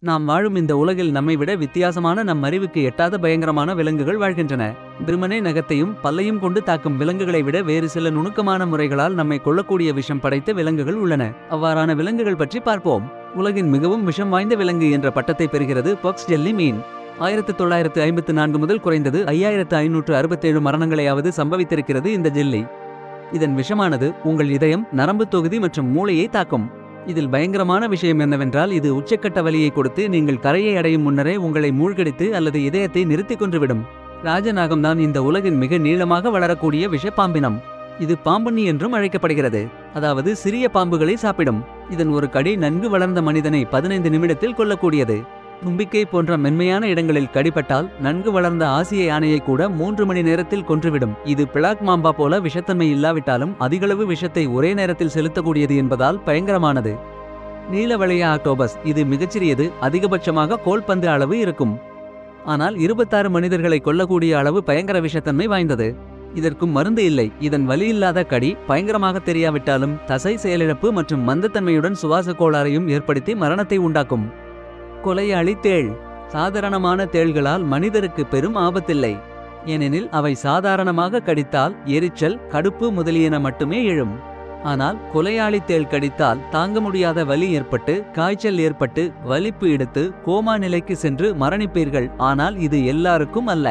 நாம் வாழும் இந்த உலகில் நம்மை விட வித்தியாசமான நம் அறிவுக்கு எட்டாத பயங்கரமான விலங்குகள் வாழ்கின்றன திருமணே நகத்தையும் பல்லையும் கொண்டு தாக்கும் விலங்குகளை விட வேறு சில நுணுக்கமான முறைகளால் நம்மை கொள்ளக்கூடிய விஷம் படைத்த விலங்குகள் உள்ளன அவ்வாறான விலங்குகள் பற்றி பார்ப்போம் உலகின் மிகவும் விஷம் வாய்ந்த விலங்கு என்ற பட்டத்தை பெறுகிறது பாக்ஸ் ஜெல்லி மீன் ஆயிரத்து தொள்ளாயிரத்து ஐம்பத்து நான்கு முதல் குறைந்தது ஐயாயிரத்து ஐநூற்று அறுபத்தேழு மரணங்களையாவது சம்பவித்திருக்கிறது இந்த ஜெல்லி இதன் விஷமானது உங்கள் இதயம் நரம்பு தொகுதி மற்றும் மூளையை தாக்கும் இதில் பயங்கரமான விஷயம் என்னவென்றால் இது உச்சக்கட்ட வலியை கொடுத்து நீங்கள் கரையை அடையும் முன்னரே உங்களை மூழ்கடித்து அல்லது இதயத்தை நிறுத்திக் கொன்றுவிடும் ராஜநாகம்தான் இந்த உலகின் மிக நீளமாக வளரக்கூடிய விஷப்பாம்பினம் இது பாம்புண்ணி என்றும் அழைக்கப்படுகிறது அதாவது சிறிய பாம்புகளை சாப்பிடும் இதன் ஒரு கடி நன்கு வளர்ந்த மனிதனை பதினைந்து நிமிடத்தில் கொல்லக்கூடியது தும்பிக்கை போன்ற மென்மையான இடங்களில் கடிபட்டால் நன்கு வளர்ந்த ஆசிய யானையை கூட மூன்று மணி நேரத்தில் கொன்றுவிடும் இது பிளாக் மாம்பா போல விஷத்தன்மை இல்லாவிட்டாலும் அதிகளவு விஷத்தை ஒரே நேரத்தில் செலுத்தக்கூடியது என்பதால் பயங்கரமானது நீலவளைய ஆக்டோபஸ் இது மிகச்சிறியது அதிகபட்சமாக கோல்பந்து அளவு இருக்கும் ஆனால் இருபத்தாறு மனிதர்களை கொல்லக்கூடிய அளவு பயங்கர விஷத்தன்மை வாய்ந்தது இதற்கும் மருந்து இல்லை இதன் வலியில்லாத கடி பயங்கரமாக தெரியாவிட்டாலும் தசை செயலிழப்பு மற்றும் மந்தத்தன்மையுடன் சுவாச கோளாறையும் ஏற்படுத்தி மரணத்தை உண்டாக்கும் கொலையாளி தேள் சாதாரணமான தேள்களால் மனிதருக்கு பெரும் ஆபத்தில்லை ஏனெனில் அவை சாதாரணமாக கடித்தால் எரிச்சல் கடுப்பு முதலியன மட்டுமே எழும் ஆனால் கொலையாளி தேள் கடித்தால் தாங்க முடியாத வலி ஏற்பட்டு காய்ச்சல் ஏற்பட்டு வலிப்பு எடுத்து கோமா நிலைக்கு சென்று மரணிப்பீர்கள் ஆனால் இது எல்லாருக்கும் அல்ல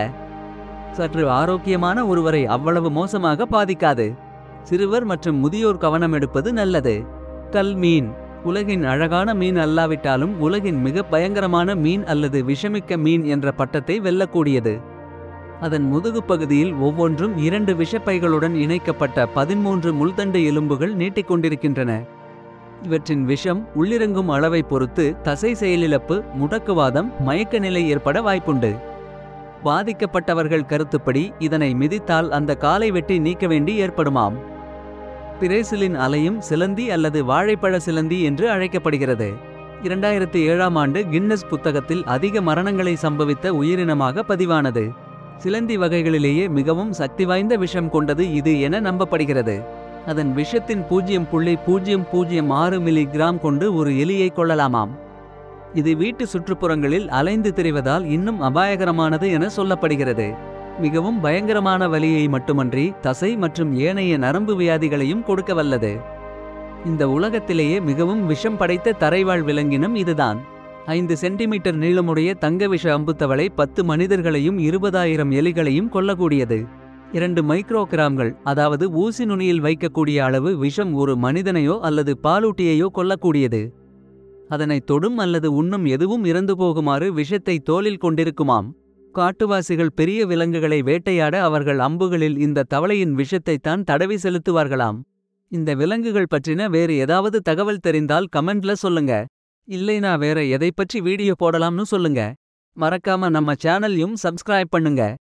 சற்று ஆரோக்கியமான ஒருவரை அவ்வளவு மோசமாக பாதிக்காது சிறுவர் மற்றும் முதியோர் கவனம் எடுப்பது நல்லது கல் மீன் உலகின் அழகான மீன் அல்லாவிட்டாலும் உலகின் மிக பயங்கரமான மீன் அல்லது விஷமிக்க மீன் என்ற பட்டத்தை வெல்லக்கூடியது அதன் முதுகுப் பகுதியில் ஒவ்வொன்றும் இரண்டு விஷப்பைகளுடன் இணைக்கப்பட்ட பதிமூன்று முள்தண்டு எலும்புகள் நீட்டிக்கொண்டிருக்கின்றன இவற்றின் விஷம் உள்ளிறங்கும் அளவை பொறுத்து தசை செயலிழப்பு முடக்குவாதம் மயக்க நிலை ஏற்பட வாய்ப்புண்டு பாதிக்கப்பட்டவர்கள் கருத்துப்படி இதனை மிதித்தால் அந்த காலை வெட்டி நீக்க வேண்டி ஏற்படுமாம் பிரேசிலின் அலையும் சிலந்தி அல்லது வாழைப்பழ சிலந்தி என்று அழைக்கப்படுகிறது இரண்டாயிரத்து ஏழாம் ஆண்டு கின்னஸ் புத்தகத்தில் அதிக மரணங்களை சம்பவித்த உயிரினமாக பதிவானது சிலந்தி வகைகளிலேயே மிகவும் சக்தி வாய்ந்த விஷம் கொண்டது இது என நம்பப்படுகிறது அதன் விஷத்தின் பூஜ்ஜியம் புள்ளி பூஜ்ஜியம் பூஜ்ஜியம் ஆறு மில்லி கிராம் கொண்டு ஒரு எலியை கொள்ளலாமாம் இது வீட்டு சுற்றுப்புறங்களில் அலைந்து திரிவதால் இன்னும் அபாயகரமானது என சொல்லப்படுகிறது மிகவும் பயங்கரமான வலியை மட்டுமன்றி தசை மற்றும் ஏனைய நரம்பு வியாதிகளையும் கொடுக்க வல்லது இந்த உலகத்திலேயே மிகவும் விஷம் படைத்த தரைவாழ் விலங்கினம் இதுதான் ஐந்து சென்டிமீட்டர் நீளமுடைய தங்க விஷ அம்புத்தவளை பத்து மனிதர்களையும் இருபதாயிரம் எலிகளையும் கொல்லக்கூடியது இரண்டு மைக்ரோகிராம்கள் அதாவது ஊசி நுனியில் வைக்கக்கூடிய அளவு விஷம் ஒரு மனிதனையோ அல்லது பாலூட்டியையோ கொல்லக்கூடியது அதனை தொடும் அல்லது உண்ணும் எதுவும் இறந்து போகுமாறு விஷத்தை தோலில் கொண்டிருக்குமாம் காட்டுவாசிகள் பெரிய விலங்குகளை வேட்டையாட அவர்கள் அம்புகளில் இந்த தவளையின் விஷத்தைத்தான் தடவி செலுத்துவார்களாம் இந்த விலங்குகள் பற்றின வேறு ஏதாவது தகவல் தெரிந்தால் கமெண்ட்ல சொல்லுங்க இல்லைனா வேற எதை பற்றி வீடியோ போடலாம்னு சொல்லுங்க மறக்காம நம்ம சேனலையும் சப்ஸ்கிரைப் பண்ணுங்க